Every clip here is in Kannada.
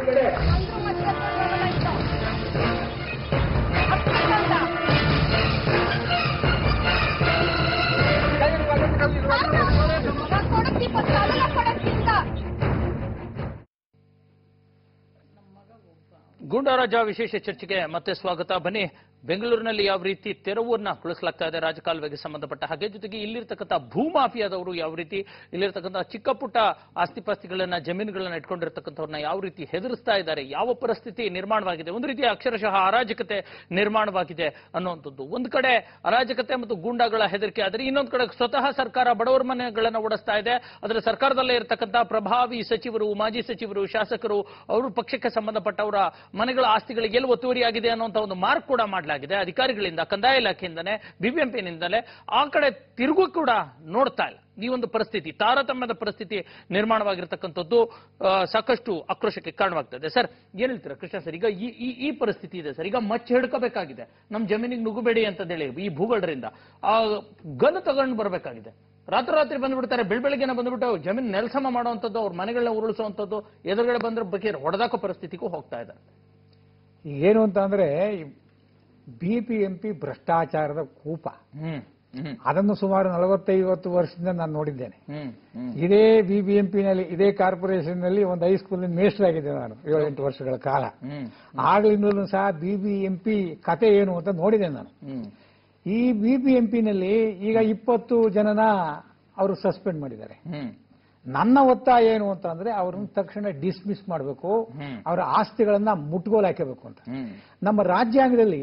అందరూ మధ్య ఇస్తాం అక్కడ ಕೊಡಕ್ತಿ ಪತ್ತಾಲ ಕೊಡಕ್ತಿಂದ ಗೂಂಡಾರಾಜ ವಿಶೇಷ ಚರ್ಚೆಗೆ ಮತ್ತೆ ಸ್ವಾಗತ ಬನ್ನಿ ಬೆಂಗಳೂರಿನಲ್ಲಿ ಯಾವ ರೀತಿ ತೆರವನ್ನ ಗೊಳಿಸಲಾಗ್ತಾ ಇದೆ ರಾಜಕಾಲುವೆಗೆ ಸಂಬಂಧಪಟ್ಟ ಹಾಗೆ ಜೊತೆಗೆ ಇಲ್ಲಿರ್ತಕ್ಕಂಥ ಭೂಮಾಫಿಯಾದವರು ಯಾವ ರೀತಿ ಇಲ್ಲಿರ್ತಕ್ಕಂಥ ಚಿಕ್ಕ ಪುಟ್ಟ ಆಸ್ತಿಪಾಸ್ತಿಗಳನ್ನ ಜಮೀನುಗಳನ್ನ ಇಟ್ಕೊಂಡಿರ್ತಕ್ಕಂಥವ್ರನ್ನ ಯಾವ ರೀತಿ ಹೆದರಿಸ್ತಾ ಇದ್ದಾರೆ ಯಾವ ಪರಿಸ್ಥಿತಿ ನಿರ್ಮಾಣವಾಗಿದೆ ಒಂದು ರೀತಿಯ ಅಕ್ಷರಶಃ ಅರಾಜಕತೆ ನಿರ್ಮಾಣವಾಗಿದೆ ಅನ್ನುವಂಥದ್ದು ಒಂದು ಕಡೆ ಅರಾಜಕತೆ ಮತ್ತು ಗೂಂಡಾಗಳ ಹೆದರಿಕೆ ಆದರೆ ಇನ್ನೊಂದು ಕಡೆ ಸ್ವತಃ ಸರ್ಕಾರ ಬಡವರ ಮನೆಗಳನ್ನ ಓಡಿಸ್ತಾ ಇದೆ ಅದರ ಸರ್ಕಾರದಲ್ಲೇ ಇರತಕ್ಕಂಥ ಪ್ರಭಾವಿ ಸಚಿವರು ಮಾಜಿ ಸಚಿವರು ಶಾಸಕರು ಅವರು ಪಕ್ಷಕ್ಕೆ ಸಂಬಂಧಪಟ್ಟವರ ಮನೆಗಳ ಆಸ್ತಿಗಳಿಗೆ ಎಲ್ಲಿ ಒತ್ತುವರಿಯಾಗಿದೆ ಅನ್ನುವಂಥ ಒಂದು ಮಾರ್ಕ್ ಕೂಡ ಮಾಡಲಾಗಿದೆ ಅಧಿಕಾರಿಗಳಿಂದ ಕಂದಾಯ ಇಲಾಖೆಯಿಂದಲೇ ಬಿಬಿಎಂಪಿನಿಂದಲೇ ಆ ಕಡೆ ತಿರುಗು ಕೂಡ ನೋಡ್ತಾ ಇಲ್ಲ ಈ ಒಂದು ಪರಿಸ್ಥಿತಿ ತಾರತಮ್ಯದ ಪರಿಸ್ಥಿತಿ ನಿರ್ಮಾಣವಾಗಿರ್ತಕ್ಕಂಥದ್ದು ಆ, ಸಾಕಷ್ಟು ಆಕ್ರೋಶಕ್ಕೆ ಕಾರಣವಾಗ್ತದೆ ಸರ್ ಏನ್ ಹೇಳ್ತೀರಾ ಕೃಷ್ಣ ಸರ್ ಈಗ ಈ ಈ- ಈ ಪರಿಸ್ಥಿತಿ ಇದೆ ಸರ್ ಈಗ ಮಚ್ಚ ಹಿಡ್ಕೋಬೇಕಾಗಿದೆ ನಮ್ಮ ಜಮೀನಿಗೆ ನುಗ್ಗುಬೇಡಿ ಅಂತಂದೇಳಿ ಈ ಭೂಗಳರಿಂದ ಆ ಗನ್ ತಗೊಂಡು ಬರಬೇಕಾಗಿದೆ ರಾತ್ರೋರಾತ್ರಿ ಬಂದ್ಬಿಡ್ತಾರೆ ಬೆಳಬೆಳಗ್ಗೆನ ಬಂದ್ಬಿಟ್ಟು ಜಮೀನು ನೆಲಸಮ ಮಾಡುವಂಥದ್ದು ಅವ್ರ ಮನೆಗಳನ್ನ ಉರುಳಿಸುವಂಥದ್ದು ಎದುರುಗಡೆ ಬಂದ್ರೆ ಬಗ್ಗೆ ಹೊಡೆದಾಕೋ ಪರಿಸ್ಥಿತಿಗೂ ಹೋಗ್ತಾ ಇದ್ದಾರೆ ಏನು ಅಂತ ಅಂದ್ರೆ ಬಿ ಪಿ ಎಂ ಪಿ ಭ್ರಷ್ಟಾಚಾರದ ಕೂಪ ಹ್ಮ್ ಹ್ಮ್ ಅದನ್ನು ಸುಮಾರು ನಲವತ್ತೈವತ್ತು ವರ್ಷದಿಂದ ನಾನು ನೋಡಿದ್ದೇನೆ ಹ್ಮ್ ಹ್ಮ್ ಇದೇ ಬಿ ಬಿ ಎಂ ನಲ್ಲಿ ಇದೇ ಕಾರ್ಪೊರೇಷನ್ ನಲ್ಲಿ ಒಂದು ಹೈಸ್ಕೂಲ್ ಮೇಸ್ಟ್ರಾಗಿದ್ದೆ ನಾನು ಏಳೆಂಟು ವರ್ಷಗಳ ಕಾಲ ಹ್ಮ್ ಆಗ್ಲಿಂದಲೂ ಸಹ ಬಿ ಬಿ ಎಂ ಪಿ ಕತೆ ಏನು ಅಂತ ನೋಡಿದೆ ನಾನು ಹ್ಮ್ ಈ ಬಿ ಬಿ ಎಂ ನಲ್ಲಿ ಈಗ ಇಪ್ಪತ್ತು ಜನನ ಅವರು ಸಸ್ಪೆಂಡ್ ಮಾಡಿದ್ದಾರೆ ಹ್ಮ್ ನನ್ನ ಒತ್ತಾಯ ಏನು ಅಂತ ಅಂದ್ರೆ ಅವ್ರನ್ನ ತಕ್ಷಣ ಡಿಸ್ಮಿಸ್ ಮಾಡಬೇಕು ಹ್ಮ್. ಅವರ ಆಸ್ತಿಗಳನ್ನ ಮುಟ್ಗೋಲ್ ಹಾಕಬೇಕು ಅಂತ ಹ್ಮ್ ನಮ್ಮ ರಾಜ್ಯಾಂಗದಲ್ಲಿ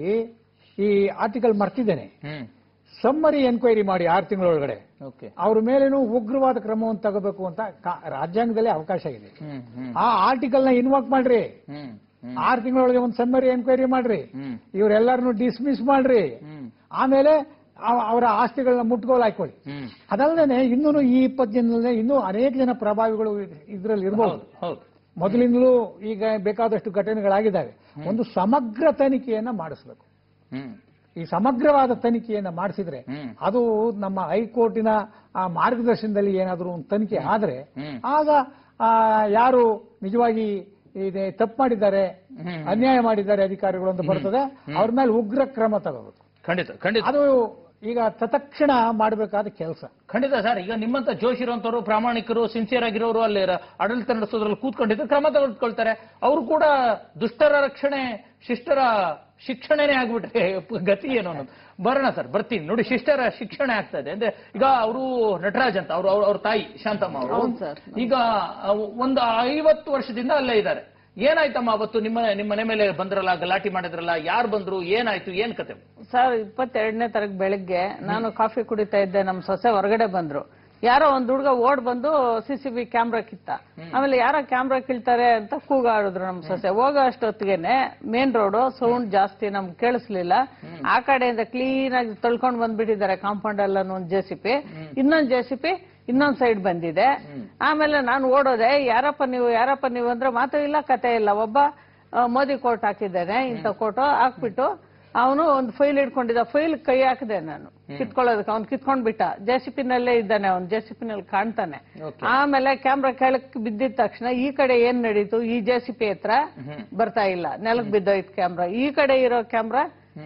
ಈ ಆರ್ಟಿಕಲ್ ಮರ್ತಿದ್ದೇನೆ ಹ್ಮ್ ಸಮ್ಮರಿ ಎನ್ಕ್ವೈರಿ ಮಾಡಿ ಆರು ತಿಂಗಳೊಳಗಡೆ ಓಕೆ ಅವ್ರ ಮೇಲೇನು ಉಗ್ರವಾದ ಕ್ರಮವನ್ನು ತಗೋಬೇಕು ಅಂತ ಕಾ- ರಾಜ್ಯಾಂಗದಲ್ಲಿ ಅವಕಾಶ ಇದೆ ಹ್ಮ್ ಹ್ಮ್ ಆ ಆರ್ಟಿಕಲ್ ನ ಇನ್ವಾಕ್ ಮಾಡ್ರಿ ಹ್ಮ್ ಹ್ಮ್ ಆರು ತಿಂಗಳೊಳಗೆ ಒಂದು ಸಮ್ಮರಿ ಎನ್ಕ್ವೈರಿ ಮಾಡ್ರಿ ಹ್ಮ್ ಇವರೆಲ್ಲರನ್ನು ಡಿಸ್ಮಿಸ್ ಮಾಡ್ರಿ ಹ್ಮ್ ಆಮೇಲೆ ಅವ- ಅವರ ಆಸ್ತಿಗಳನ್ನ ಮುಟ್ಗೋಲ್ ಹಾಕೊಳ್ಳಿ ಹ್ಮ್ ಅದಲ್ಲದೆ ಇನ್ನೂ ಈ ಇಪ್ಪತ್ತು ಜನದಲ್ಲಿ ಇನ್ನೂ ಅನೇಕ ಜನ ಪ್ರಭಾವಿಗಳು ಇದರಲ್ಲಿ ಇರಬಹುದು ಹೌದು ಹೌದು ಮೊದಲಿಂದಲೂ ಈಗ ಬೇಕಾದಷ್ಟು ಘಟನೆಗಳಾಗಿದ್ದಾವೆ ಒಂದು ಸಮಗ್ರ ತನಿಖೆಯನ್ನ ಮಾಡಿಸ್ಬೇಕು ಹ್ಮ್ ಈ ಸಮಗ್ರವಾದ ತನಿಖೆಯನ್ನ ಮಾಡಿಸಿದ್ರೆ ಹ್ಮ್. ಅದು ನಮ್ಮ ಹೈಕೋರ್ಟಿನ ಆ ಮಾರ್ಗದರ್ಶನದಲ್ಲಿ ಏನಾದರೂ ಒಂದು ತನಿಖೆ ಆದ್ರೆ ಹ್ಮ್. ಆಗ ಆ, ಯಾರು ನಿಜವಾಗಿ ಇದೆ ತಪ್ಪು ಮಾಡಿದ್ದಾರೆ ಹ್ಮ್. ಅನ್ಯಾಯ ಮಾಡಿದ್ದಾರೆ ಅಧಿಕಾರಿಗಳು ಅಂತ ಬರ್ತದೆ ಅವ್ರ ಮೇಲೆ ಉಗ್ರ ಕ್ರಮ ತಗೋಬೇಕು ಖಂಡಿತ ಖಂಡಿತ ಅದು ಈಗ ತತ್ಕ್ಷಣ ಮಾಡಬೇಕಾದ ಕೆಲಸ ಖಂಡಿತ ಸರ್ ಈಗ ನಿಮ್ಮಂತ ಜೋಶ್ ಇರುವಂತವರು ಪ್ರಾಮಾಣಿಕರು ಸಿನ್ಸಿಯರ್ ಆಗಿರೋರು ಅಲ್ಲಿ ರ- ಆಡಳಿತ ನಡೆಸೋದ್ರಲ್ಲಿ ಕೂತ್ಕೊಂಡಿದ್ದು ಕ್ರಮ ತೆಗೆದುಕೊಳ್ತಾರೆ ಅವರು ಕೂಡ ದುಷ್ಟರ ರಕ್ಷಣೆ ಶಿಷ್ಟರ ಶಿಕ್ಷಣನೇ ಆಗ್ಬಿಟ್ರೆ ಪ- ಗತಿ ಏನು ಅನ್ನೋದು ಬರೋಣ ಸರ್ ಬರ್ತೀನಿ ನೋಡಿ ಶಿಷ್ಟರ ಶಿಕ್ಷಣ ಆಗ್ತಾ ಇದೆ ಅಂದ್ರೆ ಈಗ ಅವರು ನಟರಾಜ್ ಅಂತ ಅವರು ಅವ್ರ ತಾಯಿ ಶಾಂತಮ್ಮ ಅವರು ಈಗ ಅಹ್, ಒಂದು ಐವತ್ತು ವರ್ಷದಿಂದ ಅಲ್ಲೇ ಇದ್ದಾರೆ ಏನಾಯ್ತಮ್ಮ ಅವತ್ತು ನಿಮ್ಮ ನಿಮ್ಮ ಮನೆ ಮೇಲೆ ಬಂದ್ರಲ್ಲ ಗಲಾಟೆ ಮಾಡಿದ್ರಲ್ಲ ಯಾರು ಬಂದ್ರು ಏನಾಯ್ತು ಏನ್ ಕತೆ ಸರ್ ಇಪ್ಪತ್ತೆರಡನೇ ತಾರೀಕು ಬೆಳಿಗ್ಗೆ ನಾನು ಕಾಫಿ ಕುಡಿತಾ ಇದ್ದೆ ನಮ್ಮ ಸೊಸೆ ಹೊರಗಡೆ ಬಂದ್ರು ಯಾರೋ ಒಂದ್ ಹುಡುಗ ಓಡ್ ಬಂದು ಸಿ ಸಿ ಬಿ ಕ್ಯಾಮ್ರಾ ಕಿತ್ತ ಆಮೇಲೆ ಯಾರೋ ಕ್ಯಾಮ್ರಾ ಕಿಳ್ತಾರೆ ಅಂತ ಕೂಗಾಡಿದ್ರು ನಮ್ ಸೊಸೆ ಹೋಗೋ ಅಷ್ಟೊತ್ತಿಗೆನೆ ಮೇನ್ ರೋಡ್ ಸೌಂಡ್ ಜಾಸ್ತಿ ನಮ್ಗೆ ಕೇಳಿಸ್ಲಿಲ್ಲ ಆ ಕಡೆಯಿಂದ ಕ್ಲೀನ್ ಆಗಿ ತೊಳ್ಕೊಂಡ್ ಬಂದ್ಬಿಟ್ಟಿದ್ದಾರೆ ಕಾಂಪೌಂಡ್ ಎಲ್ಲ ಒಂದ್ ಜೆ ಸಿ ಪಿ ಇನ್ನೊಂದ್ ಜೆ ಸಿ ಪಿ ಇನ್ನೊಂದ್ ಸೈಡ್ ಬಂದಿದೆ ಆಮೇಲೆ ನಾನು ಓಡೋದೆ ಯಾರಪ್ಪ ನೀವು ಯಾರಪ್ಪ ನೀವು ಅಂದ್ರೆ ಮಾತು ಇಲ್ಲ ಕತೆ ಇಲ್ಲ ಒಬ್ಬ ಆ, ಮೋದಿ ಕೋಟ್ ಹಾಕಿದ್ದೇನೆ ಇಂಥ ಕೋಟು ಹಾಕ್ಬಿಟ್ಟು ಅವನು ಒಂದು ಫೈಲ್ ಇಟ್ಕೊಂಡಿದ್ದ ಫೈಲ್ ಕೈ ಹಾಕಿದೆ ನಾನು ಕಿತ್ಕೊಳ್ಳೋದಕ್ಕೆ ಅವ್ನು ಕಿತ್ಕೊಂಡ್ ಬಿಟ್ಟ ಜೆಸಿಪಿ ನಲ್ಲೇ ಇದ್ದಾನೆ ಅವ್ನು ಜೆಸಿಪಿ ನಲ್ಲಿ ಕಾಣ್ತಾನೆ ಆಮೇಲೆ ಕ್ಯಾಮ್ರಾ ಕೆಳಕ್ ಬಿದ್ದಿದ ತಕ್ಷಣ ಈ ಕಡೆ ಏನ್ ನಡೀತು ಈ ಜೆಸಿಪಿ ಹತ್ರ ಬರ್ತಾ ಇಲ್ಲ ನೆಲಕ್ ಬಿದ್ದೋಯ್ತು ಕ್ಯಾಮ್ರಾ ಈ ಕಡೆ ಇರೋ ಕ್ಯಾಮ್ರಾ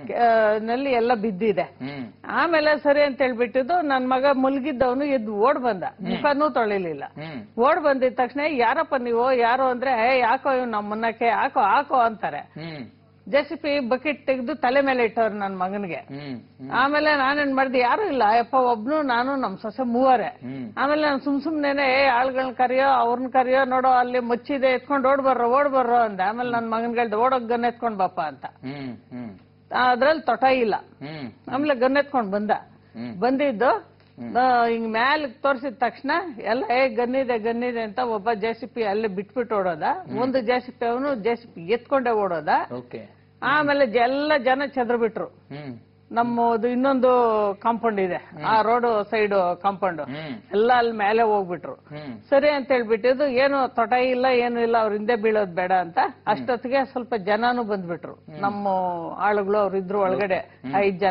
ನಲ್ಲಿ ಎಲ್ಲ ಬಿದ್ದಿದೆ ಹ್ಮ್ ಆಮೇಲೆ ಸರಿ ಅಂತ ಹೇಳ್ಬಿಟ್ಟಿದ್ದು ನನ್ ಮಗ ಮಲಗಿದ್ದವನು ಎದ್ದು ಓಡ್ ಬಂದ ಮುಖನೂ ತೊಳಿಲಿಲ್ಲ ಹ್ಮ್ ಓಡ್ ಬಂದಿದ ತಕ್ಷಣ ಯಾರಪ್ಪ ನೀವು ಯಾರು ಅಂದ್ರೆ "ಏ, ಯಾಕೋ ಇವ್ ನಮ್ಮ ಮುನ್ನಕ್ಕೆ ಹಾಕೋ ಹಾಕೋ ಅಂತಾರೆ ಹ್ಮ್ ಜೆಸಿಪಿ ಬಕೆಟ್ ತೆಗೆದು ತಲೆ ಮೇಲೆ ಇಟ್ಟವ್ರು ನನ್ ಮಗನಿಗೆ ಹ್ಮ್ ಆಮೇಲೆ ನಾನೇನ್ ಮಾಡ್ದೆ ಯಾರು ಇಲ್ಲ ಯಪ್ಪ ಒಬ್ನು ನಾನು ನಮ್ ಸೊಸೆ ಮೂವರೇ ಹ್ಮ್ ಆಮೇಲೆ ನಾನು ಸುಮ್ ಸುಮ್ನೇನೆ ಏ ಆಳ್ಗಳನ್ನ ಕರಿಯೋ ಅವ್ರನ್ನ ಕರಿಯೋ ನೋಡೋ ಅಲ್ಲಿ ಮುಚ್ಚಿದೆ ಎತ್ಕೊಂಡ್ ಓಡ್ ಬರ್ರೋ ಓಡ್ ಬರ್ರೋ ಅಂದೆ ಆಮೇಲೆ ನನ್ ಮಗನ್ಗಳ್ದು ಓಡೋಗ್ ಗನ್ ಎತ್ಕೊಂಡ್ ಬಾಪ ಅಂತ ಹ್ಮ್ ಹ್ಮ್ ಅದ್ರಲ್ಲಿ ತೊಟ ಇಲ್ಲ ಹ್ಮ್ ಆಮೇಲೆ ಗನ್ ಎತ್ಕೊಂಡ್ ಬಂದ ಹ್ಮ್. ಬಂದಿದ್ದು ಆ, ಹಿಂಗ್ ಮ್ಯಾಲ್ ತೋರ್ಸಿದ ತಕ್ಷಣ ಎಲ್ಲ ಏ ಗನ್ನಿದೆ ಗನ್ನಿದೆ ಅಂತ ಒಬ್ಬ ಜೆಸಿಪಿ ಅಲ್ಲೇ ಬಿಟ್ಬಿಟ್ಟು ಓಡೋದ ಒಂದು ಜೆಸಿಪಿ ಅವನು ಜೆಸಿಪಿ ಎತ್ಕೊಂಡೆ ಓಡೋದ ಓಕೆ ಆಮೇಲೆ ಜ- ಎಲ್ಲ ಜನ ಚೆದ್ರ ಬಿಟ್ರು ಹ್ಮ್ ನಮ್ಮದು ಇನ್ನೊಂದು ಕಾಂಪೌಂಡ್ ಇದೆ ಆ ರೋಡ್ ಸೈಡ್ ಕಾಂಪೌಂಡ್ ಹ್ಮ್ ಎಲ್ಲ ಅಲ್ಲಿ ಮೇಲೆ ಹೋಗ್ಬಿಟ್ರು ಹ್ಮ್ ಸರಿ ಅಂತ ಹೇಳ್ಬಿಟ್ಟಿದ್ದು ಏನು ತೊಟ ಇಲ್ಲ ಏನು ಇಲ್ಲ ಅವ್ರ ಹಿಂದೆ ಬೀಳೋದ್ ಬೇಡ ಅಂತ ಅಷ್ಟೊತ್ತಿಗೆ ಸ್ವಲ್ಪ ಜನನು ಬಂದ್ಬಿಟ್ರು ನಮ್ಮ ಆಳುಗಳು ಅವ್ರು ಇದ್ರು ಒಳಗಡೆ ಐದ್ ಜನ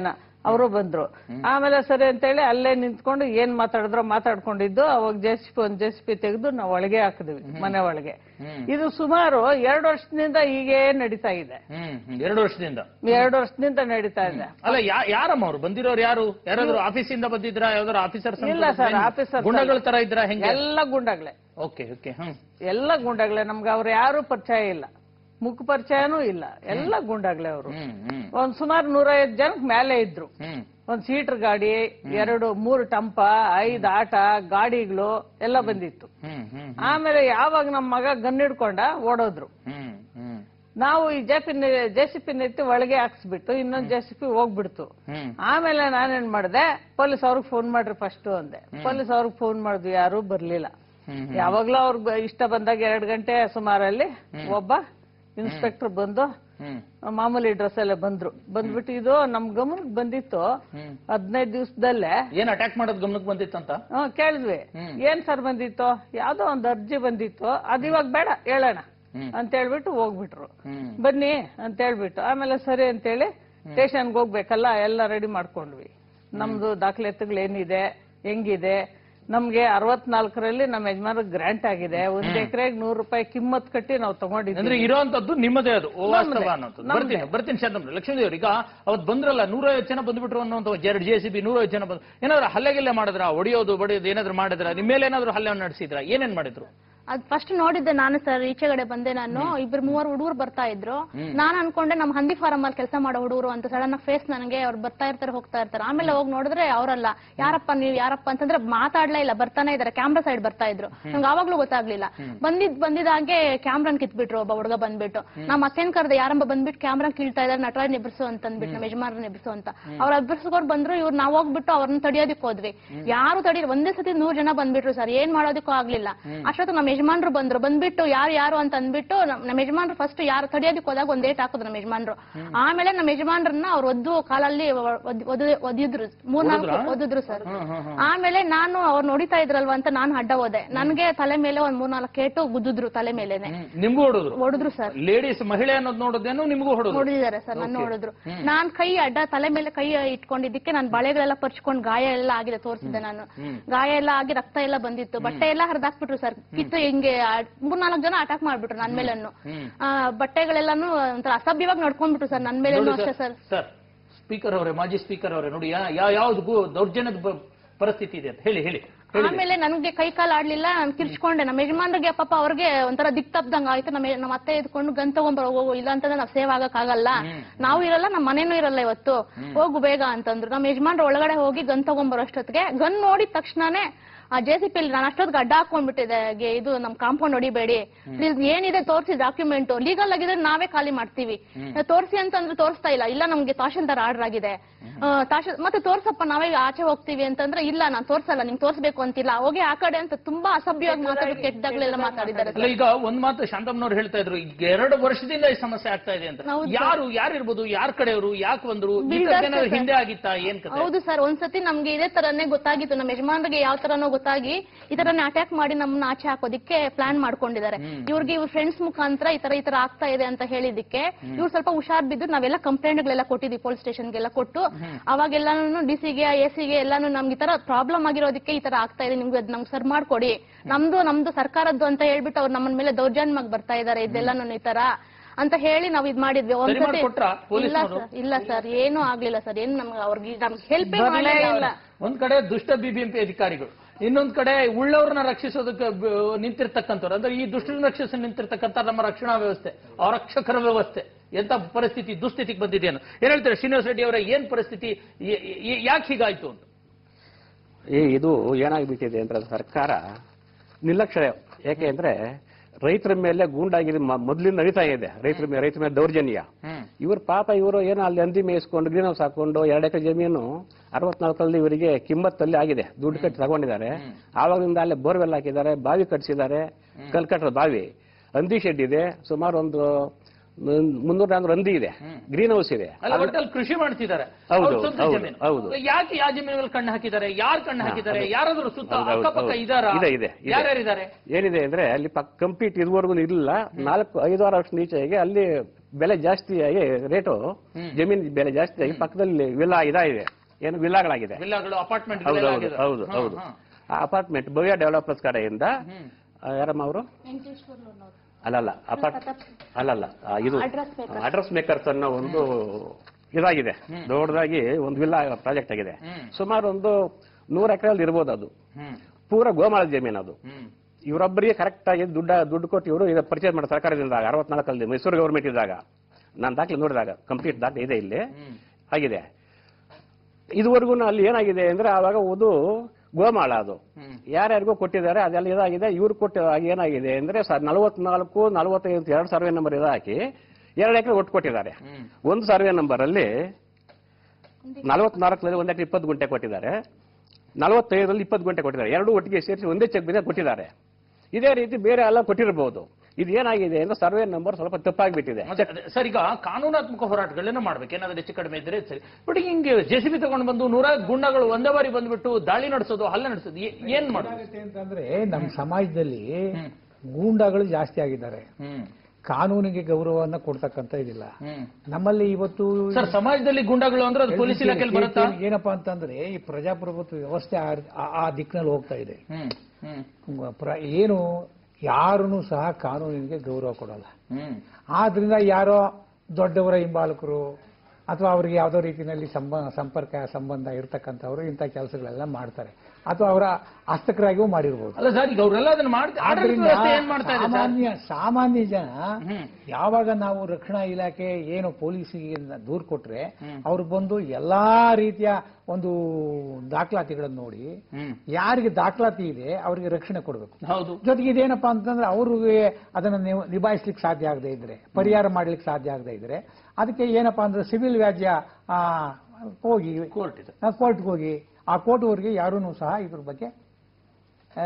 ಅವರು ಬಂದ್ರು ಆಮೇಲೆ ಸರಿ ಅಂತೇಳಿ ಅಲ್ಲೇ ನಿಂತ್ಕೊಂಡು ಏನ್ ಮಾತಾಡಿದ್ರೋ ಮಾತಾಡ್ಕೊಂಡಿದ್ದು ಅವಾಗ ಜೆ ಸಿ ಪಿ ಒಂದ್ ಜೆ ಸಿ ಪಿ ತೆಗೆದು ನಾವು ಒಳಗೆ ಹಾಕಿದ್ವಿ ಮನೆ ಒಳಗೆ ಇದು ಸುಮಾರು ಎರಡು ವರ್ಷದಿಂದ ಹೀಗೆ ನಡೀತಾ ಇದೆ ಹ್ಮ್ ಹ್ಮ್. ಎರಡು ವರ್ಷದಿಂದ ಎರಡು ವರ್ಷದಿಂದ ನಡೀತಾ ಇದೆ ಅಲ್ಲ ಯಾ- ಯಾರಮ್ಮ ಅವ್ರು ಬಂದಿರೋರು ಯಾರು ಯಾರಾದ್ರೂ ಆಫೀಸಿಂದ ಬಂದಿದ್ರ ಯಾವ್ದಾದ್ರು ಆಫೀಸರ್ಸ್ ಇಲ್ಲ ಸರ್ ಆಫೀಸರ್ ಗುಂಡಗಳ ತರ ಇದ್ರ ಹೆಂಗೆ ಎಲ್ಲ ಗುಂಡಗಳೇ ಓಕೆ ಓಕೆ ಹ್ಮ್ ಎಲ್ಲ ಗುಂಡಗಳೇ ನಮ್ಗೆ ಅವ್ರು ಯಾರು ಪರಿಚಯ ಇಲ್ಲ ಮುಖ ಪರಿಚಯನೂ ಇಲ್ಲ ಎಲ್ಲ ಗುಂಡಗಳೇ ಅವರು ಹ್ಮ್ ಹ್ಮ್ ಒಂದ್ ಸುಮಾರು ನೂರೈವತ್ತು ಜನಕ್ಕೆ ಮೇಲೆ ಇದ್ರು ಹ್ಮ್ ಒಂದ್ ಸೀಟರ್ ಗಾಡಿ ಎರಡು ಮೂರು ಟಂಪ ಐದ್ ಆಟ ಗಾಡಿಗಳು ಎಲ್ಲ ಬಂದಿತ್ತು ಹ್ಮ್ ಹ್ಮ್ ಆಮೇಲೆ ಯಾವಾಗ ನಮ್ಮ ಮಗ ಗನ್ ಹಿಡ್ಕೊಂಡ ಓಡೋದ್ರು ಹ್ಮ್ ಹ್ಮ್ ನಾವು ಈ ಜೆಪಿ ಜೆ ಸಿ ಪಿ ನೆತ್ತಿ ಒಳಗೆ ಹಾಕ್ಸ್ಬಿಟ್ಟು ಇನ್ನೊಂದ್ ಜೆ ಸಿ ಪಿ ಹೋಗ್ಬಿಡ್ತು ಹ್ಮ್ ಆಮೇಲೆ ನಾನೇನ್ ಮಾಡಿದೆ ಪೊಲೀಸ್ ಅವ್ರಿಗೆ ಫೋನ್ ಮಾಡ್ರಿ ಫಸ್ಟ್ ಅಂದೆ ಪೊಲೀಸ್ ಅವ್ರಿಗೆ ಫೋನ್ ಮಾಡಿದ್ವಿ ಯಾರು ಬರ್ಲಿಲ್ಲ ಹ್ಮ್ ಯಾವಾಗ್ಲೂ ಅವ್ರಿಗೆ ಇಷ್ಟ ಬಂದಾಗ ಎರಡ್ ಗಂಟೆ ಸುಮಾರಲ್ಲಿ ಒಬ್ಬ ಇನ್ಸ್ಪೆಕ್ಟರ್ ಬಂದು ಹ್ಮ್ ಮಾಮೂಲಿ ಡ್ರೆಸ್ ಎಲ್ಲ ಬಂದ್ರು ಬಂದ್ಬಿಟ್ಟು ಇದು ನಮ್ ಗಮನಕ್ಕೆ ಬಂದಿತ್ತು ಹ್ಮ್ ಹದಿನೈದು ದಿವಸದಲ್ಲೇ ಏನ್ ಅಟ್ಯಾಕ್ ಮಾಡೋದ್ ಗಮನಕ್ಕೆ ಬಂದಿತ್ತಂತ ಕೇಳಿದ್ವಿ ಹ್ಮ್. ಏನ್ ಸರ್ ಬಂದಿತ್ತು ಯಾವ್ದೋ ಒಂದ್ ಅರ್ಜಿ ಬಂದಿತ್ತು ಅದ್ ಇವಾಗ ಬೇಡ ಹೇಳೋಣ ಹ್ಮ್. ಅಂತ ಹೇಳ್ಬಿಟ್ಟು ಹೋಗ್ಬಿಟ್ರು ಹ್ಮ್ ಬನ್ನಿ ಅಂತ ಹೇಳ್ಬಿಟ್ಟು ಆಮೇಲೆ ಸರಿ ಅಂತೇಳಿ ಸ್ಟೇಷನ್ಗೆ ಹೋಗ್ಬೇಕಲ್ಲ ಎಲ್ಲ ರೆಡಿ ಮಾಡ್ಕೊಂಡ್ವಿ ನಮ್ದು ದಾಖಲೆತುಗಳು ಏನಿದೆ ಹೆಂಗಿದೆ ನಮ್ಗೆ ಅರವತ್ನಾಲ್ಕರಲ್ಲಿ ನಮ್ಮ ಯಜಮಾನ ಗ್ರಾಂಟ್ ಆಗಿದೆ ಒಂದ್ ಎಕರೆಗೆ ನೂರು ರೂಪಾಯಿ ಕಿಮ್ಮತ್ ಕಟ್ಟಿ ನಾವು ತಗೊಂಡಿದ್ವಿ ಅಂದ್ರೆ ಇರೋಂತದ್ದು ನಿಮ್ಮದೇ ಅದು ಓ ವಾಸ್ತವ ನಮ್ದೇ. ಅನ್ನೋದು ನಮ್ದೇ. ಬರ್ತೀನಿ ಬರ್ತೀನಿ ಶಾಂತಮ್ರೆ ಲಕ್ಷ್ಮೀದೇವ್ರು ಈಗ ಅವತ್ ಬಂದ್ರಲ್ಲ ನೂರೈವತ್ತು ಜನ ಬಂದ್ಬಿಟ್ರು ಅನ್ನೋ ಎರಡು ಜೆ ಸಿ ಬಿ ನೂರೈವತ್ತು ಜನ ಬಂದು ಏನಾದ್ರು ಹಲ್ಲೆಗಿಲ್ಲೆ ಮಾಡಿದ್ರ ಹೊಡಿಯೋದು ಬಡಿಯೋದು ಏನಾದ್ರು ಮಾಡಿದ್ರ ನಿಮ್ಮ ಮೇಲೆ ಏನಾದ್ರು ಹಲ್ಲೆ ನಡೆಸಿದ್ರ ಏನೇನ್ ಮಾಡಿದ್ರು ಅದ್ ಫಸ್ಟ್ ನೋಡಿದ್ದೆ ನಾನು ಸರ್ ಈಚೆಗಡೆ ಬಂದೆ ನಾನು ಇಬ್ರು ಮೂವರು ಹುಡುಗರು ಬರ್ತಾ ಇದ್ರು ನಾನು ಅನ್ಕೊಂಡೆ ನಮ್ ಹಂದಿ ಫಾರಂ ಅಲ್ಲಿ ಕೆಲಸ ಮಾಡೋ ಹುಡುಗರು ಅಂತ ಸಡನ್ ಆಗಿ ಫೇಸ್ ನನಗೆ ಅವ್ರು ಬರ್ತಾ ಇರ್ತಾರೆ ಹೋಗ್ತಾ ಇರ್ತಾರೆ ಆಮೇಲೆ ಹೋಗಿ ನೋಡಿದ್ರೆ ಅವರಲ್ಲ ಯಾರಪ್ಪ ನೀವು ಯಾರಪ್ಪ ಅಂತಂದ್ರೆ ಮಾತಾಡ್ಲೇ ಇಲ್ಲ ಬರ್ತಾನೆ ಇದಾರೆ ಕ್ಯಾಮ್ರಾ ಸೈಡ್ ಬರ್ತಾ ಇದ್ರು ನಂಗೆ ಆವಾಗ್ಲೂ ಗೊತ್ತಾಗ್ಲಿಲ್ಲ ಬಂದಿದ್ ಬಂದಿದ್ದಾಗೆ ಕ್ಯಾಮ್ರಾನ್ ಕಿತ್ಬಿಟ್ರು ಒಬ್ಬ ಹುಡುಗ ಬಂದ್ಬಿಟ್ಟು ನಾ ಮತ್ತೇನ್ ಕರ್ದೆ ಯಾರಮ್ಮ ಬಂದ್ಬಿಟ್ಟು ಕ್ಯಾಮ್ರಾ ಕೀಳ್ತಾ ಇದಾರೆ ನಟರಾಜ್ ನೆಬ್ರಿಸು ಅಂತ ಅಂದ್ಬಿಟ್ಟು ನಮ್ಮ ಯಜಮಾನ ನೆಬ್ರಿಸು ಅಂತ ಅವ್ರ ಅಭ್ಯರ್ಥಿಗೋರ್ ಬಂದ್ರು ಇವ್ರು ನಾವ್ ಹೋಗ್ಬಿಟ್ಟು ಅವ್ರನ್ನ ತಡಿಯೋದಕ್ಕೆ ಹೋದ್ವಿ ಯಾರು ತಡಿ ಒಂದೇ ಸತಿ ನೂರ್ ಜನ ಬಂದ್ಬಿಟ್ರು ಸರ್ ಏನ್ ಮಾಡೋದಕ್ಕೂ ಆಗ್ಲಿಲ್ಲ ಅಷ್ಟೊತ್ತು ನಮ್ಮ ಯಜಮಾನ್ರು ಬಂದ್ರು ಬಂದ್ಬಿಟ್ಟು ಯಾರು ಯಾರು ಅಂತ ಅಂದ್ಬಿಟ್ಟು ನಮ್- ನಮ್ಮ ಯಜಮಾನ್ರು ಫಸ್ಟ್ ಯಾರು ತಡಿಯೋದಕ್ಕೆ ಹೋದಾಗ ಒಂದ್ ಏಟ್ ಹಾಕಿದ್ರು ನಮ್ಮ ಯಜಮಾನ್ರು ಆಮೇಲೆ ನಮ್ಮ ಯಜಮಾನ್ರನ್ನ ಅವ್ರು ಒದ್ದು ಕಾಲಲ್ಲಿ ಒದ್- ಒದ್- ಒದಿದ್ರು ಮೂರ್ನಾಲ್ಕು ಒದಿದ್ರು ಸರ್ ಆಮೇಲೆ ನಾನು ಅವ್ರು ನೋಡಿತಾ ಇದ್ರಲ್ವಾ ಅಂತ ನಾನು ಅಡ್ಡ ಹೋದೆ ನನ್ಗೆ ತಲೆ ಮೇಲೆ ಒಂದ್ ಮೂರ್ನಾಲ್ಕು ಕೇಟು ಗುದ್ದಿದ್ರು ತಲೆ ಮೇಲೆನೆ ಹ್ಮ್. ನಿಮ್ಗೂ ಹೊಡೋದ್ರು ಹೊಡೆದ್ರು ಸರ್ ಲೇಡೀಸ್ ಮಹಿಳೆ ಅನ್ನೋದು ನೋಡೋದೇನು ನಿಮ್ಗೂ ಹೊಡೋದು ಹೊಡೆದಿದ್ದಾರೆ ಸರ್ ನನ್ನ ಹೊಡೆದ್ರು ನಾನ್ ಕೈ ಅಡ್ಡ ತಲೆ ಮೇಲೆ ಕೈ ಇಟ್ಕೊಂಡಿದ್ದಕ್ಕೆ ನಾನು ಬಳೆಗಳೆಲ್ಲ ಪರ್ಚ್ಕೊಂಡ್ ಗಾಯ ಎಲ್ಲ ಆಗಿದೆ ತೋರಿಸಿದ್ದೆ ನಾನು ಗಾಯ ಎಲ್ಲ ಆಗಿ ರಕ್ತ ಎಲ್ಲ ಬಂದಿತ್ತು ಬಟ್ಟೆ ಎಲ್ಲ ಹರಿದಾಕ್ಬಿಟ್ರು ಸರ್ ಕಿತ್ತು ಹಿಂಗೆ ಮೂರ್ನಾಲ್ಕು ಜನ ಅಟ್ಯಾಕ್ ಮಾಡ್ಬಿಟ್ರು ನನ್ ಮೇಲನ್ನು ಆ, ಬಟ್ಟೆಗಳೆಲ್ಲಾನು ಒಂಥರ ಅಸಭ್ಯವಾಗಿ ನಡ್ಕೊಂಡ್ಬಿಟ್ರು ಸರ್ ನನ್ ಮೇಲೇನು ಅಷ್ಟೇ ಸರ್ ಸರ್ ಸ್ಪೀಕರ್ ಅವರೇ ಮಾಜಿ ಸ್ಪೀಕರ್ ಅವರೇ ನೋಡಿ ಯಾ- ಯಾ- ಯಾವ್ದು ಗು- ದೌರ್ಜನ್ಯದ ಬ- ಪರಿಸ್ಥಿತಿ ಇದೆ ಅಂತ ಹೇಳಿ ಹೇಳಿ ಹೇಳಿ ಆಮೇಲೆ ನನಗೆ ಕೈ ಕಾಲು ಆಡ್ಲಿಲ್ಲ ನಾನು ಕಿರ್ಚ್ಕೊಂಡೆ ನಮ್ಮ ಯಜಮಾನ್ರಿಗೆ ಪಾಪ ಅವ್ರಿಗೆ ಒಂಥರ ದಿಕ್ ತಪ್ದಂಗ ಆಯ್ತು ನಮ್ಮ ನಮ್ಮ ಅತ್ತೆ ಇದ್ಕೊಂಡು ಗನ್ ತಗೊಂಡ್ ಹೋಗು ಇಲ್ಲ ಅಂತಂದ್ರೆ ನಾವ್ ಸೇವ್ ಆಗಕ್ ಆಗಲ್ಲ ನಾವು ಇರಲ್ಲ ನಮ್ಮ ಮನೇನೂ ಇರಲ್ಲ ಇವತ್ತು ಹೋಗು ಬೇಗ ಅಂತಂದ್ರು ನಮ್ಮ ಯಜಮಾನ್ರು ಒಳಗಡೆ ಹೋಗಿ ಗನ್ ತಗೊಂಡ್ ಅಷ್ಟೊತ್ತಿಗೆ ಗನ್ ನೋಡಿದ ತಕ್ಷಣನೇ ಆ ಜೆ ಸಿ ಪಿ ನಾನು ಅಷ್ಟೊತ್ತಿಗೆ ಅಡ್ಡ ಹಾಕೊಂಡ್ಬಿಟ್ಟಿದೆ ಗೆ- ಇದು ನಮ್ ಕಾಂಪೌಂಡ್ ಹೊಡಿಬೇಡಿ ಪ್ಲೀಸ್ ಏನಿದೆ ತೋರಿಸಿ ಡಾಕ್ಯುಮೆಂಟ್ ಲೀಗಲ್ ಆಗಿದ್ರೆ ನಾವೇ ಖಾಲಿ ಮಾಡ್ತೀವಿ ತೋರಿಸಿ ಅಂತಂದ್ರೆ ತೋರಿಸ್ತಾ ಇಲ್ಲ ಇಲ್ಲ ನಮ್ಗೆ ತಹಶೀಲ್ದಾರ್ ಆರ್ಡರ್ ಆಗಿದೆ ಆ, ತಹಶೀಲ್ ಮತ್ತೆ ತೋರ್ಸಪ್ಪ ನಾವೇ ಆಚೆ ಹೋಗ್ತೀವಿ ಅಂತಂದ್ರೆ ಇಲ್ಲ ನಾನ್ ತೋರ್ಸಲ್ಲ ನಿಂಗೆ ತೋರ್ಸ್ಬೇಕು ಅಂತಿಲ್ಲ ಹೋಗಿ ಆ ಕಡೆ ಅಂತ ತುಂಬಾ ಅಸಭ್ಯವಾಗಿ ಮಾತಾಡಿ ಕೆಟ್ಟದಾಗ್ಲೆಲ್ಲ ಮಾತಾಡಿದ್ದಾರೆ ಅಲ್ಲ ಈಗ ಒಂದ್ ಮಾತು ಶಾಂತಮ್ಮನವ್ರು ಹೇಳ್ತಾ ಇದ್ರು ಈಗ ಎರಡು ವರ್ಷದಿಂದ ಈ ಸಮಸ್ಯೆ ಆಗ್ತಾ ಇದೆ ಅಂತ ಹೌದು. ಯಾರು ಯಾರು ಇರ್ಬೋದು ಯಾರ ಕಡೆಯವರು ಯಾಕೆ ಬಂದ್ರು ಈ Builders ಥರದ್ದೇನಾದ್ರು ಸರ್. ಹಿಂದೆ ಆಗಿತ್ತಾ ಏನ್ ಕತೆ ಹೌದು ಸರ್ ಒಂದ್ಸತಿ ನಮ್ಗೆ ಇದೇ ತರನೇ ಗೊತ್ತಾಗಿತ್ತು ನಮ್ಮ ಯಜಮಾನ್ರಿಗೆ ಯಾವ ತರನೋ ಗೊತ್ತಾಗಿ ಈ ತರನೇ ಅಟ್ಯಾಕ್ ಮಾಡಿ ನಮ್ಮನ್ನ ಆಚೆ ಹಾಕೋದಿಕ್ಕೆ ಪ್ಲಾನ್ ಮಾಡ್ಕೊಂಡಿದ್ದಾರೆ ಇವ್ರಿಗೆ ಇವ್ರ ಫ್ರೆಂಡ್ಸ್ ಮುಖಾಂತರ ಈ ತರ ಈ ತರ ಆಗ್ತಾ ಇದೆ ಅಂತ ಹೇಳಿದಿಕ್ಕೆ ಇವ್ರು ಸ್ವಲ್ಪ ಹುಷಾರ್ ಬಿದ್ದು ನಾವೆಲ್ಲ ಕಂಪ್ಲೇಂಟ್ ಗಳೆಲ್ಲ ಕೊಟ್ಟಿದ್ವಿ ಪೊಲೀಸ್ ಸ್ಟೇಷನ್ಗೆಲ್ಲ ಕೊಟ್ಟು ಅವಾಗೆಲ್ಲಾನು ಡಿ ಸಿಗೆ ಎ ಸಿಗೆ ಎಲ್ಲಾನು ನಮ್ಗೆ ಈ ತರ ಪ್ರಾಬ್ಲಮ್ ಆಗಿರೋದಕ್ಕೆ ಈ ತರ ಆಗ್ತಾ ಇದೆ ನಿಮ್ಗೆ ಅದ್ ನಮ್ಗೆ ಸರ್ ಮಾಡ್ಕೊಡಿ ನಮ್ದು ನಮ್ದು ಸರ್ಕಾರದ್ದು ಅಂತ ಹೇಳ್ಬಿಟ್ಟು ಅವ್ರು ನಮ್ಮ ಮೇಲೆ ದೌರ್ಜನ್ಯವಾಗಿ ಬರ್ತಾ ಇದಾರೆ ಇದೆಲ್ಲಾನು ಈ ತರ ಅಂತ ಹೇಳಿ ನಾವ್ ಇದ್ ಮಾಡಿದ್ವಿ ಒಂದ್ಸತಿ ಮಾಡ್ಕೊಟ್ರಾ ಇಲ್ಲ ಪೊಲೀಸ್ನವರು? ಸರ್ ಇಲ್ಲ ಸರ್ ಏನೂ ಆಗ್ಲಿಲ್ಲ ಸರ್ ಏನು ನಮ್ಗೆ ಅವ್ರಿಗೆ ನಮ್ಗೆ ಹೆಲ್ಪ್ ಬರ್ಲೇ ಇಲ್ಲ ಒಂದ್ ಕಡೆ ದುಷ್ಟ ಬಿಬಿಎಂಪಿ ಅಧಿಕಾರಿಗಳು ಇನ್ನೊಂದ್ ಕಡೆ ಉಳ್ಳವ್ರನ್ನ ರಕ್ಷಿಸೋದಕ್ಕೆ ಬ- ನಿಂತಿರ್ತಕ್ಕಂಥವ್ರು ಅಂದ್ರೆ ಈ ದುಷ್ಟರನ್ನ ರಕ್ಷಿಸ ನಿಂತಿರ್ತಕ್ಕಂಥ ನಮ್ಮ ರಕ್ಷಣಾ ವ್ಯವಸ್ಥೆ ಆರಕ್ಷಕರ ವ್ಯವಸ್ಥೆ ಎಂತ ಪರಿಸ್ಥಿತಿ ದುಸ್ಥಿತಿಗೆ ಬಂದಿದೆ ಅನ್ನೋ ಏನ್ ಹೇಳ್ತಾರೆ ಶ್ರೀನಿವಾಸ ರೆಡ್ಡಿ ಅವರ ಏನ್ ಪರಿಸ್ಥಿತಿ ಯಾಕೆ ಹೀಗಾಯ್ತು ಅಂತ ಈ ಇದು ಏನಾಗ್ಬಿಟ್ಟಿದೆ ಅಂದ್ರೆ ಸರ್ಕಾರ ನಿರ್ಲಕ್ಷ್ಯ ಯಾಕೆ ಅಂದ್ರೆ ರೈತರ ಮೇಲೆ ಗೂಂಡಾಗಿರಿ ಮ- ಮೊದ್ಲಿಂದ ನಡೀತಾ ಇದೆ ರೈತರ ಮೇಲೆ ರೈತರ ಮೇಲೆ ದೌರ್ಜನ್ಯ ಹ್ಮ್ ಇವ್ರ ಪಾಪ ಇವರು ಏನೋ ಅಲ್ಲಿ ಹಂದಿ ಮೇಯಿಸ್ಕೊಂಡು ಗ್ರೀನ್ ಹೌಸ್ ಹಾಕೊಂಡು ಎರಡು ಎಕರೆ ಜಮೀನು ಅರವತ್ನಾಲ್ಕರಲ್ಲಿ ಇವರಿಗೆ ಕಿಮ್ಮತ್ತಲ್ಲಿ ಆಗಿದೆ ದುಡ್ಡು ಕಟ್ಟಿ ತಗೊಂಡಿದ್ದಾರೆ ಆವಾಗಿಂದ ಅಲ್ಲೇ ಬೋರ್ವೆಲ್ ಹಾಕಿದ್ದಾರೆ ಬಾವಿ ಕಟ್ಸಿದ್ದಾರೆ ಕಲ್ಕಟ್ಟದ ಬಾವಿ ಹಂದಿ ಶೆಡ್ ಇದೆ ಸುಮಾರು ಒಂದು ಮುನ್ನೂರ ನಾನ್ನೂರು ಹಂದಿ ಇದೆ ಗ್ರೀನ್ ಹೌಸ್ ಇದೆ ಅಲ್ಲ ಒಟ್ಟಲ್ಲಿ ಕೃಷಿ ಮಾಡ್ತಿದ್ದಾರೆ ಹೌದು, ಅವ್ರ ಸ್ವಂತ ಹೌದು, ಜಮೀನು. ಹೌದು. ಯಾಕೆ ಯಾವ ಜಮೀನುಗಳು ಕಣ್ಣು ಹಾಕಿದ್ದಾರೆ ಯಾರು ಕಣ್ಣು ಹಾಕಿದ್ದಾರೆ ಯಾರಾದ್ರೂ ಸುತ್ತ ಹೌದು, ಹೌದು, ಅಕ್ಕಪಕ್ಕ ಹೌದು. ಇದಾರ ಇದೆ, ಇದೆ, ಇದೆ. ಯಾರ್ಯಾರಿದ್ದಾರೆ ಏನಿದೆ ಅಂದ್ರೆ ಅಲ್ಲಿ ಪಕ್ ಕಂಪ್ಲೀಟ್ ಇದುವರೆಗೂ ಇರಲಿಲ್ಲ ನಾಲ್ಕು ಐದಾರು ವರ್ಷ ನೀಚೆಗೆ ಅಲ್ಲಿ ಬೆಲೆ ಜಾಸ್ತಿ ಆಗಿ ರೇಟು ಜಮೀನ್ ಬೆಲೆ ಜಾಸ್ತಿ ಆಗಿ ಪಕ್ಕದಲ್ಲಿ ವಿಲ್ಲ ಇದಾಗಿದೆ ಏನು ವಿಲ್ಲಾಗಳಾಗಿದೆ ವಿಲ್ಲಾಗಳು ಅಪಾರ್ಟ್ಮೆಂಟ್ ಹೌದು ಹೌದು ಹೌದು ಹೌದು ಆ ಅಪಾರ್ಟ್ಮೆಂಟ್ ಭವ್ಯ ಡೆವಲಪರ್ಸ್ ಕಡೆಯಿಂದ ಆ, ಯಾರಮ್ಮ ಅವರು ಅಲ್ಲಲ್ಲ ಅಪಾರ್ಟ್ ಅಲ್ಲಲ್ಲ ಆ, ಇದು ಅಡ್ರೆಸ್ ಮೇಕರ್ಸ್ ಅನ್ನೋ ಒಂದು ಇದಾಗಿದೆ ದೊಡ್ಡದಾಗಿ ಒಂದು ವಿಲ್ಲಾ ಪ್ರಾಜೆಕ್ಟ್ ಆಗಿದೆ ಸುಮಾರು ಒಂದು ನೂರ ಎಕರೆಯಲ್ಲಿ ಇರ್ಬೋದು ಅದು ಹ್ಮ್ ಪೂರ ಗೋಮಾಳ ಜಮೀನು ಅದು ಹ್ಮ್ ಇವರೊಬ್ಬರಿಗೆ ಕರೆಕ್ಟ್ ಆಗಿ ದುಡ್ಡ ದುಡ್ಡು ಕೊಟ್ಟು ಇವರು ಇದು ಪರ್ಚೇಸ್ ಮಾಡಿ ಸರ್ಕಾರದಿಂದ ಅರವತ್ನಾಲ್ಕಲ್ಲಿ ಮೈಸೂರು ಗೌರ್ಮೆಂಟ್ ಇದ್ದಾಗ ನಾನು ದಾಖಲೆ ನೋಡಿದಾಗ ಕಂಪ್ಲೀಟ್ ದಾಖಲೆ ಇದೆ ಇಲ್ಲಿ ಆಗಿದೆ ಇದುವರೆಗೂ ಅಲ್ಲಿ ಏನಾಗಿದೆ ಅಂದ್ರೆ ಆವಾಗ ಒಂದು ಗೋಮಾಳ ಅದು ಯಾರ್ಯಾರಿಗೂ ಕೊಟ್ಟಿದ್ದಾರೆ ಅದೆಲ್ಲ ಇದಾಗಿದೆ ಇವ್ರು ಕೊಟ್ಟಿದಾಗ ಏನಾಗಿದೆ ಅಂದ್ರೆ ಸ ನಲವತ್ನಾಲ್ಕು ನಲವತ್ತೈದು ಎರಡು ಸರ್ವೆ ನಂಬರ್ ಇದು ಹಾಕಿ ಎರಡು ಎಕರೆ ಒಟ್ಟು ಕೊಟ್ಟಿದ್ದಾರೆ ಒಂದು ಸರ್ವೆ ನಂಬರ್ ಅಲ್ಲಿ ನಲವತ್ನಾಲ್ಕರಲ್ಲಿ ಒಂದು ಎಕರೆ ಇಪ್ಪತ್ತು ಗುಂಟೆ ಕೊಟ್ಟಿದ್ದಾರೆ ನಲವತ್ತೈದರಲ್ಲಿ ಇಪ್ಪತ್ತು ಗುಂಟೆ ಕೊಟ್ಟಿದ್ದಾರೆ ಎರಡು ಒಟ್ಟಿಗೆ ಸೇರಿಸಿ ಒಂದೇ ಚೆಕ್ ಬಿದ್ದ ಕೊಟ್ಟಿದ್ದಾರೆ ಇದೇ ರೀತಿ ಬೇರೆ ಎಲ್ಲ ಕೊಟ್ಟಿರಬಹುದು ಇದು ಏನಾಗಿದೆ ಅಂದ್ರೆ ಸರ್ವೆ ನಂಬರ್ ಸ್ವಲ್ಪ ತಪ್ಪಾಗ್ಬಿಟ್ಟಿದೆ ಮತ್ತೆ ಅದೇ- ಸರ್ ಈಗ ಕಾನೂನಾತ್ಮಕ ಹೋರಾಟಗಳನ್ನ ಮಾಡ್ಬೇಕು ಏನಾದ್ರೂ ಹೆಚ್ಚು ಕಡಿಮೆ ಇದ್ರೆ ಸರಿ ಬಟ್ ಹಿಂಗೆ ಜೆಸಿಬಿ ತಗೊಂಡು ಬಂದು ನೂರಾರು ಗುಂಡಗಳು ಒಂದೇ ಬಾರಿ ಬಂದ್ಬಿಟ್ಟು ದಾಳಿ ನಡೆಸೋದು ಹಲ್ಲೆ ನಡೆಸೋದು ಏ- ಏನ್ ಮಾಡೋದು ಏನಾಗುತ್ತೆ ಅಂತಂದ್ರೆ ನಮ್ಮ ಸಮಾಜದಲ್ಲಿ ಗೂಂಡಾಗಳು ಜಾಸ್ತಿ ಆಗಿದ್ದಾರೆ ಹ್ಮ್ ಕಾನೂನಿಗೆ ಗೌರವವನ್ನ ಕೊಡ್ತಕ್ಕಂತ ಇದಿಲ್ಲ ಹ್ಮ್ ನಮ್ಮಲ್ಲಿ ಇವತ್ತು ಸರ್ ಸಮಾಜದಲ್ಲಿ ಗುಂಡಗಳು ಅಂದ್ರೆ ಅದು ಪೊಲೀಸ್ ಇಲಾಖೆಯಲ್ಲಿ ಬರುತ್ತಾ ಏನಪ್ಪಾ ಅಂತಂದ್ರೆ ಈ ಪ್ರಜಾಪ್ರಭುತ್ವ ವ್ಯವಸ್ಥೆ ಆ- ಆ- ಆ ದಿಕ್ಕಿನಲ್ಲಿ ಹೋಗ್ತಾ ಇದೆ ಹ್ಮ್ ಹ್ಮ್ ಪ್ರ- ಏನು ಯಾರನ್ನು ಸಹ ಕಾನೂನಿಗೆ ಗೌರವ ಕೊಡಲ್ಲ ಹ್ಮ್ ಆದ್ರಿಂದ ಯಾರೋ ದೊಡ್ಡವರ ಹಿಂಬಾಲಕರು ಅಥವಾ ಅವರಿಗೆ ಯಾವುದೋ ರೀತಿಯಲ್ಲಿ ಸಂಬ ಸಂಪರ್ಕ ಸಂಬಂಧ ಇರ್ತಕ್ಕಂಥವ್ರು ಇಂಥ ಕೆಲಸಗಳೆಲ್ಲ ಮಾಡ್ತಾರೆ ಅಥವಾ ಅವರ ಹಸ್ತಕರಾಗಿಯೂ ಮಾಡಿರ್ಬೋದು ಅಲ್ಲ ಸರ್ ಈಗ ಅವರೆಲ್ಲ ಅದನ್ನ ಮಾಡ್ತಾ ಆಡಳಿತ ಆದ್ರಿಂದ ವ್ಯವಸ್ಥೆ ಏನ್ ಮಾಡ್ತಾ ಇದೆ ಸರ್ ಸಾಮಾನ್ಯ ಸಾಮಾನ್ಯ ಜನ ಹ್ಮ್. ಯಾವಾಗ ನಾವು ರಕ್ಷಣಾ ಇಲಾಖೆ ಏನು ಪೊಲೀಸಿಗೆ ದೂರು ಕೊಟ್ರೆ ಅವ್ರು ಬಂದು ಎಲ್ಲಾ ರೀತಿಯ ಒಂದು ದಾಖಲಾತಿಗಳನ್ನು ನೋಡಿ ಹ್ಮ್ ಯಾರಿಗೆ ದಾಖಲಾತಿ ಇದೆ ಅವರಿಗೆ ರಕ್ಷಣೆ ಕೊಡಬೇಕು ಹೌದು ಜೊತೆಗೆ ಇದೇನಪ್ಪಾ ಅಂತಂದ್ರೆ ಅವ್ರಿಗೆ ಅದನ್ನ ನೀವು ನಿಭಾಯಿಸ್ಲಿಕ್ಕೆ ಸಾಧ್ಯ ಆಗದೆ ಇದ್ರೆ ಪರಿಹಾರ ಮಾಡ್ಲಿಕ್ಕೆ ಸಾಧ್ಯ ಆಗದೆ ಇದ್ರೆ ಅದಕ್ಕೆ ಏನಪ್ಪಾ ಅಂದ್ರೆ ಸಿವಿಲ್ ವ್ಯಾಜ್ಯ ಆ, ಹೋಗಿ ಕೋರ್ಟ್ ಇದೆ ಕೋರ್ಟ್ಗೆ ಹೋಗಿ ಆ ಕೋರ್ಟ್ವರೆಗೆ ಯಾರೂ ಸಹ ಇದ್ರ ಬಗ್ಗೆ ಆ,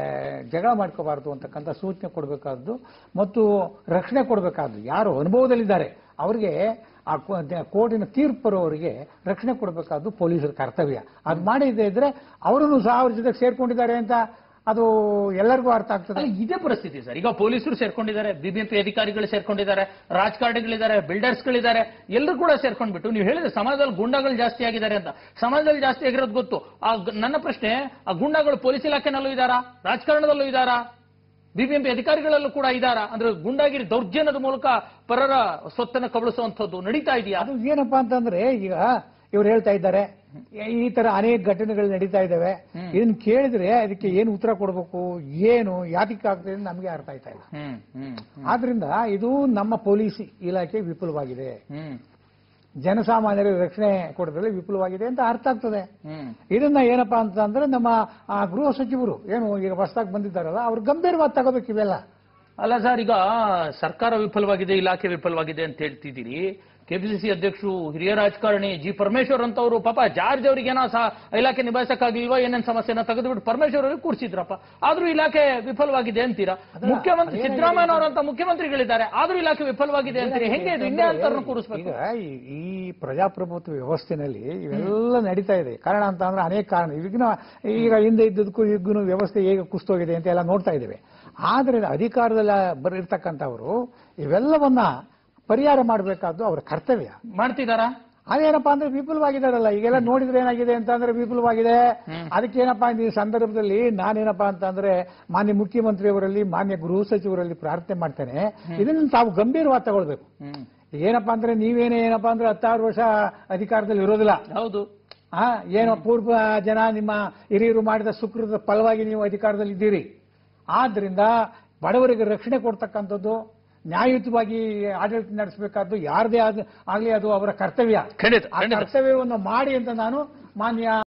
ಜಗಳ ಮಾಡ್ಕೋಬಾರ್ದು ಅಂತಕ್ಕಂಥ ಸೂಚನೆ ಕೊಡಬೇಕಾದ್ದು ಮತ್ತು ರಕ್ಷಣೆ ಕೊಡಬೇಕಾದ್ದು ಯಾರು ಅನುಭವದಲ್ಲಿದ್ದಾರೆ ಅವರಿಗೆ ಆ ಕೋ- ದ- ಕೋರ್ಟಿನ ತೀರ್ಪು ಬರೋವರಿಗೆ ರಕ್ಷಣೆ ಕೊಡಬೇಕಾದ್ದು ಪೊಲೀಸರ ಕರ್ತವ್ಯ ಅದು ಮಾಡಿದ್ದೇ ಇದ್ರೆ ಅವರನ್ನು ಸಹ ಅವ್ರ ಜೊತೆ ಸೇರ್ಕೊಂಡಿದ್ದಾರೆ ಅಂತ ಅದು ಎಲ್ಲರಿಗೂ ಅರ್ಥ ಆಗ್ತದೆ ಅಲ್ಲ ಇದೇ ಪರಿಸ್ಥಿತಿ ಸರ್ ಈಗ ಪೊಲೀಸರು ಸೇರ್ಕೊಂಡಿದ್ದಾರೆ ಬಿಬಿಎಂಪಿ ಅಧಿಕಾರಿಗಳು ಸೇರ್ಕೊಂಡಿದ್ದಾರೆ ರಾಜಕಾರಣಿಗಳಿದ್ದಾರೆ ಬಿಲ್ಡರ್ಸ್ಗಳಿದ್ದಾರೆ ಎಲ್ಲರೂ ಕೂಡ ಸೇರ್ಕೊಂಡ್ಬಿಟ್ಟು ನೀವು ಹೇಳಿದ್ರೆ ಸಮಾಜದಲ್ಲಿ ಗುಂಡಗಳು ಜಾಸ್ತಿ ಆಗಿದ್ದಾರೆ ಅಂತ ಸಮಾಜದಲ್ಲಿ ಜಾಸ್ತಿ ಆಗಿರೋದು ಗೊತ್ತು ಆ ಗ- ನನ್ನ ಪ್ರಶ್ನೆ ಆ ಗುಂಡಗಳು ಪೊಲೀಸ್ ಇಲಾಖೆನಲ್ಲೂ ಇದ್ದಾರಾ ರಾಜಕಾರಣದಲ್ಲೂ ಇದ್ದಾರಾ ಬಿಬಿಎಂಪಿ ಅಧಿಕಾರಿಗಳಲ್ಲೂ ಕೂಡ ಇದ್ದಾರಾ ಅಂದ್ರೆ ಗುಂಡಾಗಿರಿ ದೌರ್ಜನ್ಯದ ಮೂಲಕ ಪರರ ಸ್ವತ್ತನ್ನು ಕಬಳಿಸುವಂತದ್ದು ನಡೀತಾ ಇದೆಯಾ ಅದು ಏನಪ್ಪಾ ಅಂತಂದ್ರೆ ಈಗ ಇವ್ರು ಹೇಳ್ತಾ ಇದ್ದಾರೆ ಈ ತರ ಅನೇಕ ಘಟನೆಗಳು ನಡೀತಾ ಇದಾವೆ ಇದನ್ನ ಕೇಳಿದ್ರೆ ಅದಕ್ಕೆ ಏನು ಉತ್ತರ ಕೊಡಬೇಕು ಏನು ಯಾತಕ್ಕೆ ಆಗ್ತದೆ ಅಂತ ನಮಗೆ ಅರ್ಥ ಆಯ್ತಾ ಇಲ್ಲ ಹ್ಮ್ ಹ್ಮ್ ಆದ್ರಿಂದ ಇದು ನಮ್ಮ ಪೊಲೀಸ್ ಇಲಾಖೆ ವಿಫಲವಾಗಿದೆ ಹ್ಮ್ ಜನಸಾಮಾನ್ಯರಿಗೆ ರಕ್ಷಣೆ ಕೊಡೋದ್ರಲ್ಲಿ ವಿಫಲವಾಗಿದೆ ಅಂತ ಅರ್ಥ ಆಗ್ತದೆ ಹ್ಮ್ ಇದನ್ನ ಏನಪ್ಪಾ ಅಂತಂದ್ರೆ ನಮ್ಮ ಆ ಗೃಹ ಸಚಿವರು ಏನು ಈಗ ಹೊಸದಾಗಿ ಬಂದಿದ್ದಾರಲ್ಲ ಅವ್ರು ಗಂಭೀರವಾಗಿ ತಗೋಬೇಕು ಇವೆಲ್ಲ ಅಲ್ಲ ಸರ್ ಈಗ ಸರ್ಕಾರ ವಿಫಲವಾಗಿದೆ ಇಲಾಖೆ ವಿಫಲವಾಗಿದೆ ಅಂತ ಹೇಳ್ತಿದ್ದೀರಿ ಕೆಪಿಸಿಸಿ ಅಧ್ಯಕ್ಷರು ಹಿರಿಯ ರಾಜಕಾರಣಿ ಜಿ ಪರಮೇಶ್ವರ್ ಅಂತವರು ಪಾಪ ಜಾರ್ಜ್ ಅವರಿಗೆ ಏನೋ ಸಹ ಇಲಾಖೆ ನಿಭಾಯಿಸಕ್ಕಾಗಿಲ್ವಾ ಏನೇನ್ ಸಮಸ್ಯೆನ ತೆಗೆದುಬಿಟ್ಟು ಪರಮೇಶ್ವರ್ ಅವರಿಗೆ ಕೂರಿಸಿದ್ರಪ್ಪ ಆದ್ರೂ ಇಲಾಖೆ ವಿಫಲವಾಗಿದೆ ಅಂತೀರಾ ಮುಖ್ಯಮಂತ್ರಿ ಸಿದ್ದರಾಮಯ್ಯ ಅವರಂತ ಮುಖ್ಯಮಂತ್ರಿಗಳಿದ್ದಾರೆ ಆದ್ರೂ ಇಲಾಖೆ ವಿಫಲವಾಗಿದೆ ಅಂತೀರಿ ಹೆಂಗೆ ಇದು ಇನ್ನೇ ಅಂತಾರನ್ನು ಕೂರಿಸ್ಬೇಕು ಈಗ ಈ- ಈ ಪ್ರಜಾಪ್ರಭುತ್ವ ವ್ಯವಸ್ಥೆನಲ್ಲಿ ಇವೆಲ್ಲ ನಡೀತಾ ಇದೆ ಕಾರಣ ಅಂತ ಅಂದ್ರೆ ಅನೇಕ ಕಾರಣ ಈಗಿನ ಈಗ ಹಿಂದೆ ಇದ್ದದಕ್ಕೂ ಈಗಿನ ವ್ಯವಸ್ಥೆ ಹೇಗೆ ಕುಸ್ತೋಗಿದೆ ಅಂತ ಎಲ್ಲ ನೋಡ್ತಾ ಇದ್ದೇವೆ ಆದ್ರೆ ಅಧಿಕಾರದಲ್ಲಿ ಬರಿರ್ತಕ್ಕಂಥವರು ಇವೆಲ್ಲವನ್ನ ಪರಿಹಾರ ಮಾಡಬೇಕಾದ್ದು ಅವರ ಕರ್ತವ್ಯ ಮಾಡ್ತಿದಾರಾ ಅದೇನಪ್ಪಾ ಅಂದ್ರೆ ವಿಪುಲವಾಗಿದ್ದಾರಲ್ಲ ಈಗೆಲ್ಲ ನೋಡಿದ್ರೆ ಏನಾಗಿದೆ ಅಂತ ಅಂದ್ರೆ ವಿಪುಲವಾಗಿದೆ ಅದಕ್ಕೇನಪ್ಪಾ ಈ ಸಂದರ್ಭದಲ್ಲಿ ನಾನೇನಪ್ಪಾ ಅಂತ ಅಂದ್ರೆ ಮಾನ್ಯ ಮುಖ್ಯಮಂತ್ರಿಯವರಲ್ಲಿ ಮಾನ್ಯ ಗೃಹ ಸಚಿವರಲ್ಲಿ ಪ್ರಾರ್ಥನೆ ಮಾಡ್ತೇನೆ ಇದನ್ನ ತಾವು ಗಂಭೀರವಾಗಿ ತಗೊಳ್ಬೇಕು ಹ್ಮ್ ಏನಪ್ಪಾ ಅಂದ್ರೆ ನೀವೇನೇ ಏನಪ್ಪಾ ಅಂದ್ರೆ ಹತ್ತಾರು ವರ್ಷ ಅಧಿಕಾರದಲ್ಲಿ ಇರೋದಿಲ್ಲ ಹೌದು ಆ ಏನೋ ಪೂರ್ವ ಜನ ನಿಮ್ಮ ಹಿರಿಯರು ಮಾಡಿದ ಸುಕೃತ ಫಲವಾಗಿ ನೀವು ಅಧಿಕಾರದಲ್ಲಿ ಇದ್ದೀರಿ ಆದ್ರಿಂದ ಬಡವರಿಗೆ ರಕ್ಷಣೆ ಕೊಡ್ತಕ್ಕಂಥದ್ದು ನ್ಯಾಯಯುತವಾಗಿ ಆಡಳಿತ ನಡೆಸಬೇಕಾದ್ದು ಯಾರದೇ ಆದ ಆಗ್ಲಿ ಅದು ಅವರ ಕರ್ತವ್ಯ ಖಂಡಿತ ಆ ಖಂಡಿತ ಕರ್ತವ್ಯವನ್ನು ಮಾಡಿ ಅಂತ ನಾನು ಮಾನ್ಯ